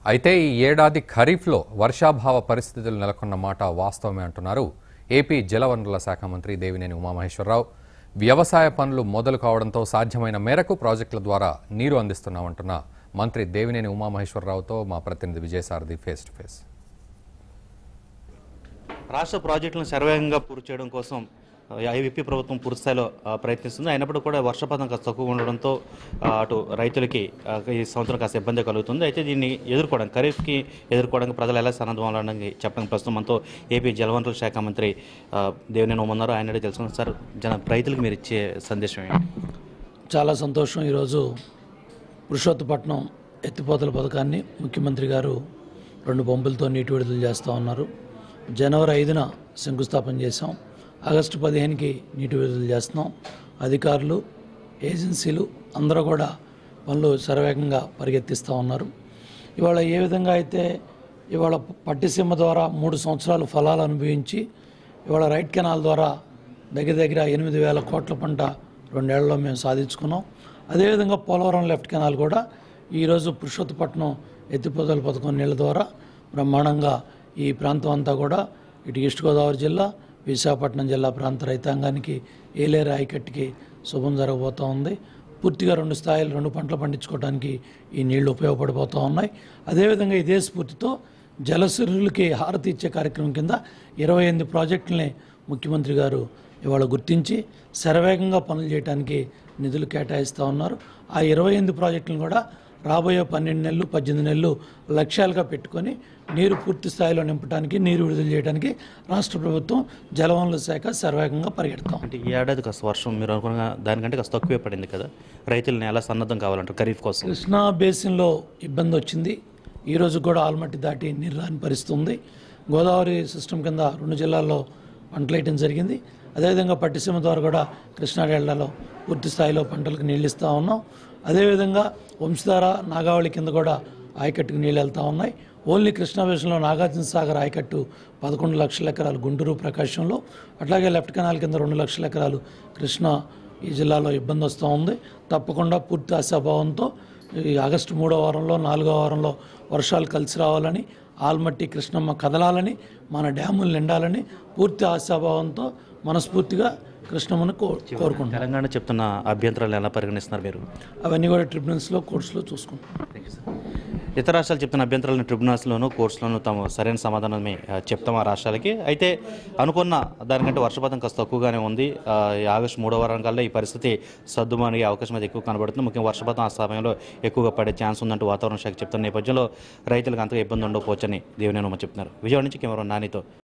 అయితే ఈ ఏడాది ఖరీఫ్లో వర్షాభావ పరిస్థితులు నెలకొన్న మాట వాస్తవమే అంటున్నారు ఏపీ జలవనరుల శాఖ మంత్రి దేవినేని ఉమామహేశ్వరరావు వ్యవసాయ పనులు మొదలు కావడంతో సాధ్యమైన మేరకు ప్రాజెక్టుల ద్వారా నీరు అందిస్తున్నామంటున్న మంత్రి దేవినేని ఉమామహేశ్వరరావుతో మా ప్రతినిధి విజయసారథి ఫేస్ టు ఫేస్ రాష్ట్ర ప్రాజెక్టులను శరవేగంగా పూర్తి చేయడం కోసం ఐవిపి ప్రభుత్వం పూర్తి స్థాయిలో ఆ, ప్రయత్నిస్తుంది అయినప్పుడు కూడా వర్షపాతం కాస్త తక్కువ ఉండడంతో ఆ, అటు రైతులకి ఆ, ఈ సంవత్సరం కాస్త ఇబ్బంది కలుగుతుంది అయితే దీన్ని ఎదుర్కోవడం ఖరీఫ్కి ఎదుర్కోవడానికి ప్రజలు ఎలా సన్నద్ధం అవ్వాలని చెప్పడానికి ప్రస్తుతం మనతో ఏపీ జలవనరుల శాఖ మంత్రి ఆ, దేవినేని ఉన్నారు ఆయన అడిగి తెలుసుకున్నాం సార్ జన రైతులకు మీరు ఇచ్చే సందేశం ఏంటి చాలా సంతోషం ఈరోజు పురుషోత్తపట్నం ఎత్తిపోతల పథకాన్ని ముఖ్యమంత్రి గారు రెండు పంపులతో నీటి విడుదల చేస్తూ ఉన్నారు జనవరి ఐదున శంకుస్థాపన చేశాం ఆగస్టు పదిహేనుకి నీటి విడుదల చేస్తున్నాం అధికారులు ఏజెన్సీలు అందరూ కూడా పనులు శరవేగంగా పరిగెత్తిస్తూ ఉన్నారు ఇవాళ ఏ విధంగా అయితే ఇవాళ పట్టిసీమ ద్వారా మూడు సంవత్సరాలు ఫలాలు అనుభవించి ఇవాళ రైట్ కెనాల్ ద్వారా దగ్గర దగ్గర ఎనిమిది వేల కోట్ల పంట రెండేళ్లలో మేము సాధించుకున్నాం అదేవిధంగా పోలవరం లెఫ్ట్ కెనాల్ కూడా ఈరోజు పురుషోత్తపట్నం ఎత్తిపోతల పథకం నీళ్ళ ద్వారా బ్రహ్మాండంగా ఈ ప్రాంతం అంతా కూడా ఇటు ఈస్ట్ గోదావరి జిల్లా విశాఖపట్నం జిల్లా ప్రాంత రైతాంగానికి ఏలేరు ఆయకట్టుకి శుభం జరగబోతూ ఉంది పూర్తిగా రెండు స్థాయిలు రెండు పంటలు పండించుకోవడానికి ఈ నీళ్లు ఉపయోగపడిపోతూ ఉన్నాయి అదేవిధంగా ఇదే స్ఫూర్తితో జలసిరులకి హారతి ఇచ్చే కార్యక్రమం కింద ఇరవై ఎనిమిది ప్రాజెక్టులని ముఖ్యమంత్రి గారు ఇవాళ గుర్తించి శరవేగంగా పనులు చేయడానికి నిధులు కేటాయిస్తూ ఉన్నారు ఆ ఇరవై ఎనిమిది ప్రాజెక్టులను కూడా రాబోయే పన్నెండు నెలలు పద్దెనిమిది నెలలు లక్ష్యాలుగా పెట్టుకొని నీరు పూర్తి స్థాయిలో నింపడానికి నీరు విడుదల చేయడానికి రాష్ట్ర ప్రభుత్వం జలవనరుల శాఖ శరవేగంగా పరిగెడతాం అంటే ఈ ఏడాది కాస్త వర్షం మీరు అనుకున్న దానికంటే కాస్త తక్కువే పడింది కదా రైతులను ఎలా సన్నద్ధం కావాలంటారు ఖరీఫ్ కోసం కృష్ణా బేసిన్లో ఇబ్బంది వచ్చింది ఈరోజు కూడా ఆల్మట్టి దాటి నీరు రాని పరిస్థితి ఉంది గోదావరి సిస్టమ్ కింద రెండు జిల్లాల్లో పంటలు వేయటం జరిగింది అదేవిధంగా పట్టిసీమ ద్వారా కూడా కృష్ణా డెల్టాలో పూర్తి స్థాయిలో పంటలకు నీళ్ళు ఇస్తూ ఉన్నాం అదేవిధంగా వంశధార నాగావళి కింద కూడా ఆయకట్టుకు నీళ్ళు వెళ్తూ ఉన్నాయి ఓన్లీ కృష్ణా బేసిన్లో నాగార్జున సాగర్ ఆయకట్టు పదకొండు లక్షల ఎకరాలు గుంటూరు ప్రకాశంలో అట్లాగే లెఫ్ట్ కెనాల్ కింద రెండు లక్షల ఎకరాలు కృష్ణా ఈ జిల్లాలో ఇబ్బంది వస్తూ ఉంది తప్పకుండా పూర్తి ఆశాభావంతో ఈ ఆగస్టు మూడో వారంలో నాలుగో వారంలో వర్షాలు కలిసి రావాలని ఆల్మట్టి కృష్ణమ్మ కదలాలని మన డ్యాములు నిండాలని పూర్తి ఆశాభావంతో మనస్ఫూర్తిగా కృష్ణమ్మను కో కోరుకుంటాం తెలంగాణ చెప్తున్న అభ్యంతరాలు ఎలా పరిగణిస్తున్నారు మీరు అవన్నీ కూడా ట్రిబ్యునల్స్లో కోర్ట్స్లో చూసుకుంటాం ఇతర రాష్ట్రాలు చెప్తున్న అభ్యంతరాలను ట్రిబ్యునల్స్లోనూ కోర్ట్స్లోనూ తాము సరైన సమాధానమే ఆ, చెప్తాం ఆ రాష్ట్రాలకి అయితే అనుకున్న దానికంటే వర్షపాతం కాస్త తక్కువగానే ఉంది ఆ, ఈ ఆగస్టు మూడో వారం కల్లా ఈ పరిస్థితి సర్దుమణిగే అవకాశం అయితే ఎక్కువ కనబడుతుంది ముఖ్యంగా వర్షపాతం ఆ సమయంలో ఎక్కువగా పడే ఛాన్స్ ఉందంటూ వాతావరణ శాఖ చెప్తున్న నేపథ్యంలో రైతులకు అంతగా ఇబ్బంది ఉండకపోవచ్చని దేవినేనమ్మ చెప్తున్నారు విజయవాడ నుంచి కెమెరా నానితో